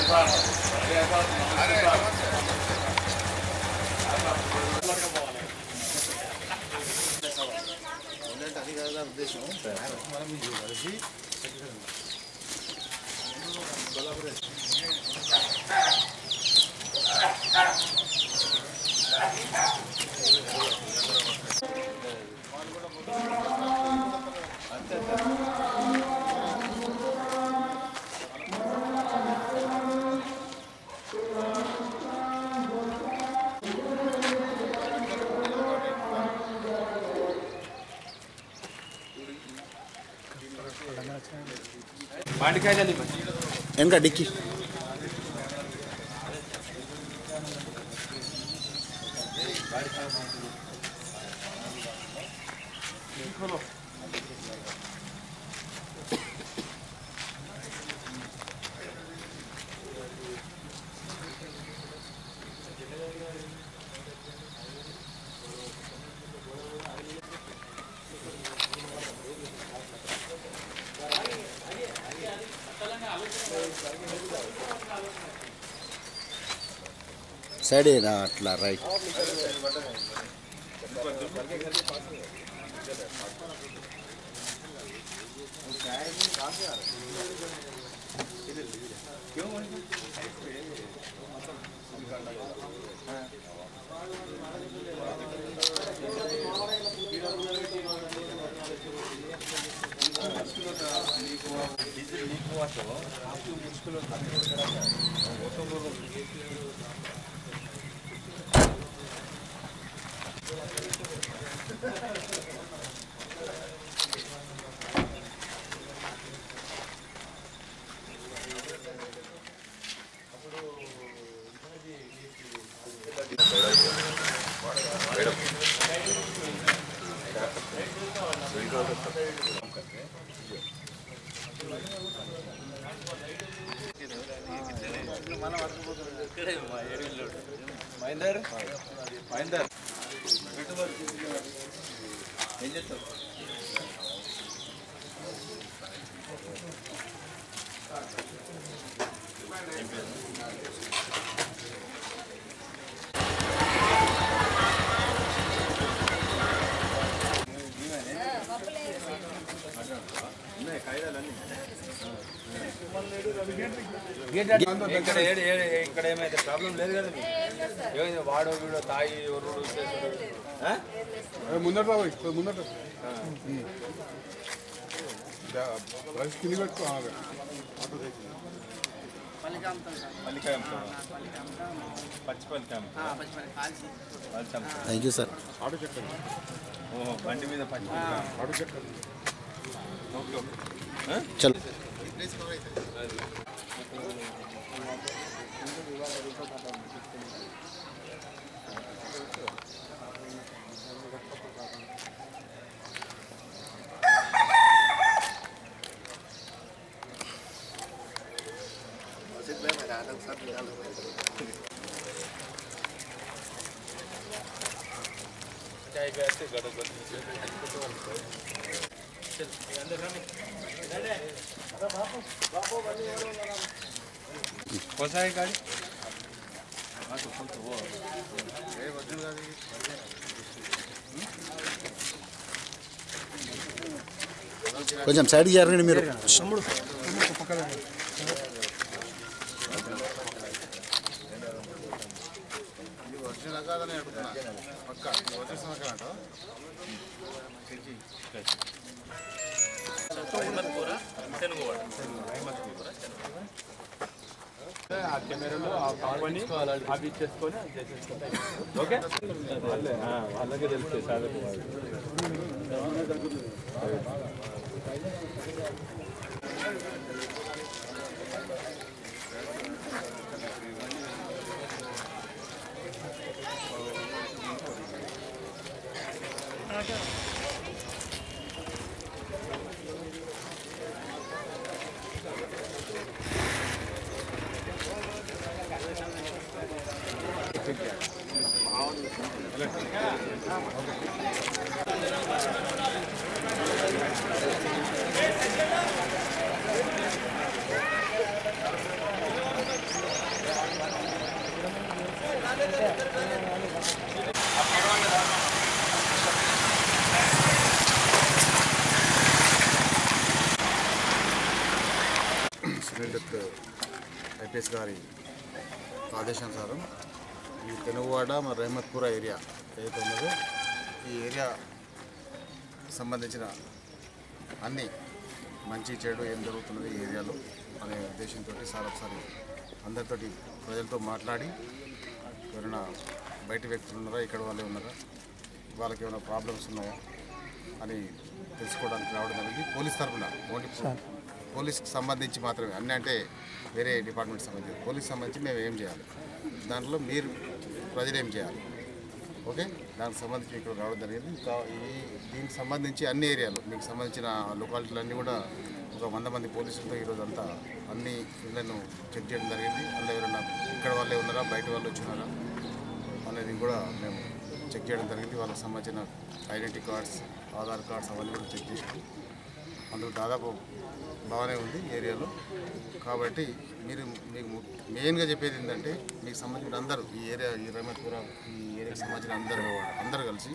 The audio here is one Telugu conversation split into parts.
వెనక డిక్కి సైడ్ ఏనా అట్లా రైట్ మహేందర్ మహేందర్ ఏం చేస్తావు ఇక్కడ ఏడు- ఏడు- ఇక్కడ ఏమైతే ప్రాబ్లం లేదు కదా మీకు? ఏమైంది వాడో వీడో తాగి ఎవరు ముందట రావు ముందట రైస్ కింది పెట్టుకో ఆగు. పల్లికాయ పచ్చిపల్లికాయ పచ్చి థ్యాంక్ యూ సార్ ఆటో చెక్కండి ఓహో బండి మీద పచ్చి ఆటో చెక్కండి ఓకే ఓకే చలో चाय पे ऐसे गड़ो गड़ो कौन सा है गाड़ी हाँ तो फुल तो वो కొంచెం సైడ్ జరగండి మీరు ఒరిజినల్ కాదని అడుగుతున్నా పక్క ఒరిజినల్ కాదంట ఆ కెమెరాలో ఆ కంపెనీ అవి ఇచ్చేసుకొని అది చేసేసుకుంటాయి ఓకే వాళ్ళే ఆ, వాళ్ళకే తెలుస్తాయి సాధకు వాళ్ళు సునీల్ ఐపీఎస్ గారి ఆదేశానుసారం ఈ తెనుగువాడ మరి రహమత్పుర ఏరియా ఏదైతే ఉన్నదో ఈ ఏరియా సంబంధించిన అన్ని మంచి చెడు ఏం జరుగుతున్నది ఈ ఏరియాలో అనే ఉద్దేశంతో సార్ ఒకసారి అందరితోటి ప్రజలతో మాట్లాడి ఎవరైనా బయట వ్యక్తులు ఉన్నారా ఇక్కడ వాళ్ళే ఉన్నారా వాళ్ళకి ఏమైనా ప్రాబ్లమ్స్ ఉన్నాయా అని తెలుసుకోవడానికి రావడం జరిగింది పోలీస్ తరఫున ఓన్లీ పోలీస్కి సంబంధించి మాత్రమే అన్నీ అంటే వేరే డిపార్ట్మెంట్ సంబంధించి పోలీస్ సంబంధించి మేము ఏం చేయాలి దాంట్లో మీరు ప్రజలు ఏం చేయాలి ఓకే దానికి సంబంధించి ఇక్కడ రావడం జరిగింది ఇంకా ఈ దీనికి సంబంధించి అన్ని ఏరియాలు మీకు సంబంధించిన లొకాలిటీలు అన్నీ కూడా ఒక వంద మంది పోలీసులతో ఈరోజు అంతా అన్ని ఇళ్లను చెక్ చేయడం జరిగింది అందులో ఎవరైనా ఇక్కడ వాళ్ళే ఉన్నారా బయట వాళ్ళు వచ్చినారా అనేది కూడా మేము చెక్ చేయడం జరిగింది వాళ్ళకి సంబంధించిన ఐడెంటిటీ కార్డ్స్ ఆధార్ కార్డ్స్ అవన్నీ కూడా చెక్ చేసాం అందులో దాదాపు బాగానే ఉంది ఏరియాలో కాబట్టి మీరు మీకు మెయిన్గా చెప్పేది ఏంటంటే మీకు సంబంధించిన అందరూ ఈ ఏరియా ఈ రహమత్పుర ఈ ఏరియాకి సంబంధించిన అందరూ అందరూ కలిసి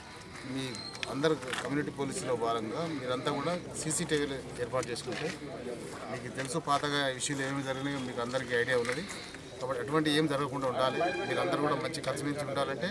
మీ అందరు కమ్యూనిటీ పోలీసులో భాగంగా మీరంతా కూడా సీసీటీవీలు ఏర్పాటు చేసుకుంటే మీకు తెలుసు పాతగా ఇష్యూలు ఏమి జరిగినాయో మీకు అందరికీ ఐడియా ఉన్నది కాబట్టి అటువంటి ఏం జరగకుండా ఉండాలి మీరందరూ కూడా మంచి కలిసిమెలిసి ఉండాలంటే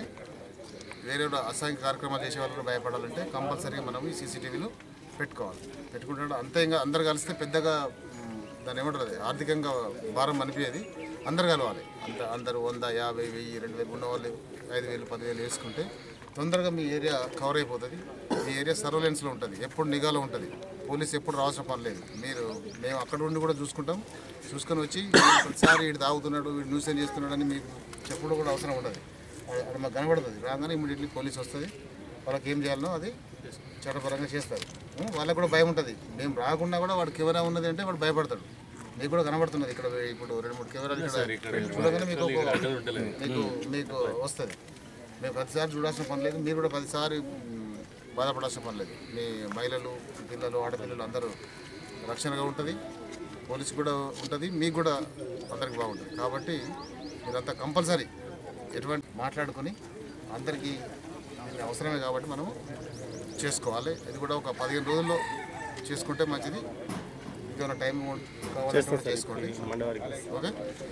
వేరే కూడా అసాంఘిక కార్యక్రమాలు చేసే వాళ్ళు కూడా భయపడాలంటే కంపల్సరీగా మనం ఈ సీసీటీవీలు పెట్టుకోవాలి పెట్టుకుంటే అంతే ఇంకా అందరు కలిస్తే పెద్దగా మ్, దాన్ని ఏమంటారు అది ఆర్థికంగా భారం అనిపించేది అందరు కలవాలి అంత అందరు వంద యాభై వెయ్యి రెండు వేలు ఉన్న వాళ్ళు ఐదు వేలు పదివేలు వేసుకుంటే తొందరగా మీ ఏరియా కవర్ అయిపోతుంది మీ ఏరియా సర్వలెన్స్లో ఉంటుంది ఎప్పుడు నిఘాలో ఉంటుంది పోలీస్ ఎప్పుడు రావాల్సిన పని లేదు మీరు మేము అక్కడ ఉండి కూడా చూసుకుంటాం చూసుకొని వచ్చి ప్రతిసారి వీడు తాగుతున్నాడు వీడు న్యూసెన్ చేస్తున్నాడు అని మీకు చెప్పుడు కూడా అవసరం ఉండదు అది అది మాకు కనబడుతుంది రాగానే ఇమీడియట్లీ పోలీస్ వస్తుంది వాళ్ళకి ఏం చేయాలనో అది చట్టపరంగా చేస్తారు ఉం, వాళ్ళకి కూడా భయం ఉంటుంది మేము రాకుండా కూడా వాడు కెమెరా ఉన్నది అంటే వాడు భయపడతాడు మీకు కూడా కనబడుతున్నది ఇక్కడ ఇప్పుడు రెండు మూడు కెమెరాలు ఇక్కడ చూడగానే మీకు ఒక- మీకు మీకు వస్తుంది మేము ప్రతిసారి చూడాల్సిన పని లేదు మీరు కూడా ప్రతిసారి మ్, బాధపడాల్సిన పని లేదు మీ మహిళలు పిల్లలు ఆడపిల్లలు అందరూ రక్షణగా ఉంటుంది పోలీసు కూడా ఉంటుంది మీకు కూడా అందరికి బాగుంటుంది కాబట్టి మీరంతా కంపల్సరీ ఎటువంటి మాట్లాడుకొని అందరికీ ఇది అవసరమే కాబట్టి మనం చేసుకోవాలి ఇది కూడా ఒక పదిహేను రోజుల్లో చేసుకుంటే మంచిది ఇంకేమైనా టైం కావాలంటే కూడా చేసుకోండి ఓకే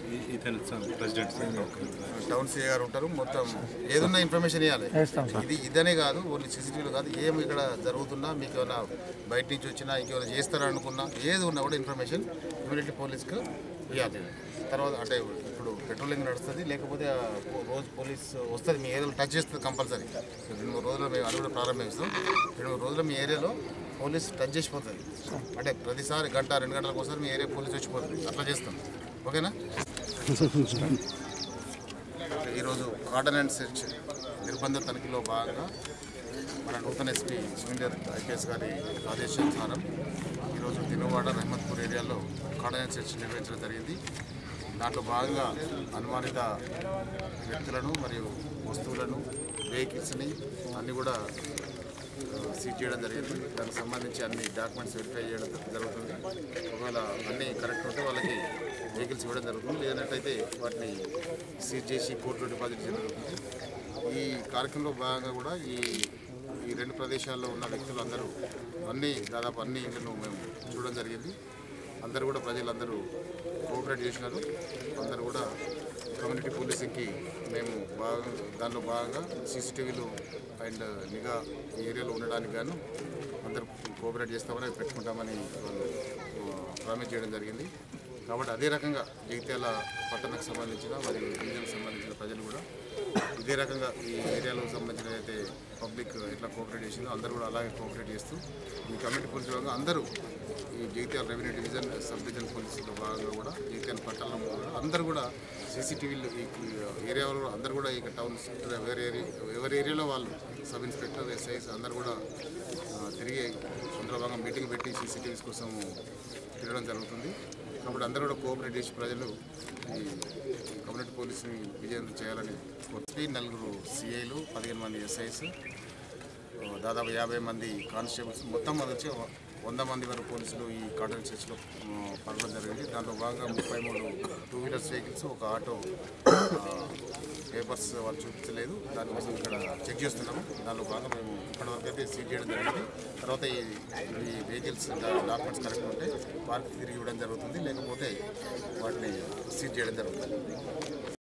టౌన్ సీఏ గారు ఉంటారు మొత్తం ఏదున్నా ఇన్ఫర్మేషన్ ఇవ్వాలి ఇది ఇదనే కాదు ఓన్లీ సీసీటీవీలో కాదు ఏం ఇక్కడ జరుగుతున్నా మీకు ఏమైనా బయట నుంచి వచ్చినా ఇంకేమైనా చేస్తారా అనుకున్నా ఏది ఉన్నా కూడా ఇన్ఫర్మేషన్ ఇమీడియట్లీ పోలీస్కి ఇవ్వాలి తర్వాత అంటే ఇప్పుడు పెట్రోలింగ్ నడుస్తుంది లేకపోతే ఆ పో- రోజు పోలీస్ వస్తుంది మీ ఏరియాలో టచ్ చేస్తుంది కంపల్సరీ రెండు మూడు రోజుల్లో మేము అది కూడా ప్రారంభిస్తాం రెండు మూడు రోజుల్లో మీ ఏరియాలో పోలీస్ టచ్ చేసిపోతుంది అంటే ప్రతిసారి గంట రెండు గంటలకు ఒకసారి మీ ఏరియా పోలీస్ వచ్చిపోతుంది అట్లా చేస్తాం ఓకేనా ఈరోజు కార్డన్ అండ్ సెర్చ్ నిర్బంధ తనిఖీలో భాగంగా మన నూతన ఎస్పీ సునీందర్ ఐపీఎస్ గారి ఆదేశానుసారం ఈరోజు దినువాడ రహమత్పూర్ ఏరియాలో కార్డన్ అండ్ సెర్చ్ నిర్వహించడం జరిగింది దాంట్లో భాగంగా అనుమానిత వ్యక్తులను మరియు వస్తువులను వెహికల్స్ని అన్నీ కూడా సీజ్ చేయడం జరిగింది దానికి సంబంధించి అన్ని డాక్యుమెంట్స్ వెరిఫై చేయడం జరుగుతుంది ఒకవేళ అన్నీ కరెక్ట్ ఉంటే వాళ్ళకి వెహికల్స్ ఇవ్వడం జరుగుతుంది లేదంటే వాటిని సీజ్ చేసి కోర్టులో డిపాజిట్ చేయడం జరుగుతుంది ఈ కార్యక్రమంలో భాగంగా కూడా ఈ ఈ రెండు ప్రదేశాల్లో ఉన్న వ్యక్తులందరూ అన్ని దాదాపు అన్ని ఇళ్లను మేము చూడడం జరిగింది అందరూ కూడా ప్రజలందరూ కోఆపరేట్ చేసినారు అందరూ కూడా కమ్యూనిటీ పోలీసింగ్కి మేము బాగా దానిలో భాగంగా సీసీటీవీలు అండ్ నిఘా ఈ ఏరియాలో ఉండడానికి గాను అందరూ కోఆపరేట్ చేస్తామని పెట్టుకుంటామని వాళ్ళు ప్రామిస్ చేయడం జరిగింది కాబట్టి అదే రకంగా జగిత్యాల పట్టణకు సంబంధించిన మరియు డివిజన్కి సంబంధించిన ప్రజలు కూడా ఇదే రకంగా ఈ ఏరియాలో సంబంధించిన అయితే పబ్లిక్ ఎట్లా కోఆపరేట్ చేసిందో అందరూ కూడా అలాగే కోఆపరేట్ చేస్తూ ఈ కమ్యూనిటీ పోలీసు భాగంగా అందరూ ఈ Jagtial revenue division sub division పోలీసులో భాగంగా కూడా జగిత్యాల పట్టణంలో కూడా అందరూ కూడా సీసీటీవీలు ఈ ఏరియాలో అందరూ కూడా ఇక టౌన్ ఎవరి ఏరియా ఎవరి ఏరియాలో వాళ్ళు సబ్ ఇన్స్పెక్టర్ ఎస్ఐస్ అందరూ కూడా ఆ, తిరిగి అందులో భాగంగా మీటింగ్ పెట్టి సీసీటీవీస్ కోసం తిరగడం జరుగుతుంది కాబట్టి అందరూ కూడా కోఆపరేట్ చేసి ప్రజలు ఈ కమ్యూనిటీ పోలీసుని విజయవంతం చేయాలని కొట్టి నలుగురు సిఐలు పదిహేను మంది ఎస్ఐస్ దాదాపు యాభై మంది కానిస్టేబుల్స్ మొత్తం అది వచ్చి వంద మంది వరకు పోలీసులు ఈ కాటన్ చర్చ్లో పడడం జరిగింది దాంట్లో భాగంగా ముప్పై మూడు టూ వీలర్స్ వెహికల్స్ ఒక ఆటో ఆ, పేపర్స్ వాళ్ళు చూపించలేదు దానికోసం ఇక్కడ చెక్ చేస్తున్నాము దానిలో భాగంగా మేము ఇప్పటివరకు అయితే సీజ్ చేయడం జరిగింది తర్వాత ఈ ఈ వెహికల్స్ డాక్యుమెంట్స్ కరెక్ట్ ఉంటే వారికి తిరిగి ఇవ్వడం జరుగుతుంది లేకపోతే వాటిని సీజ్ చేయడం జరుగుతుంది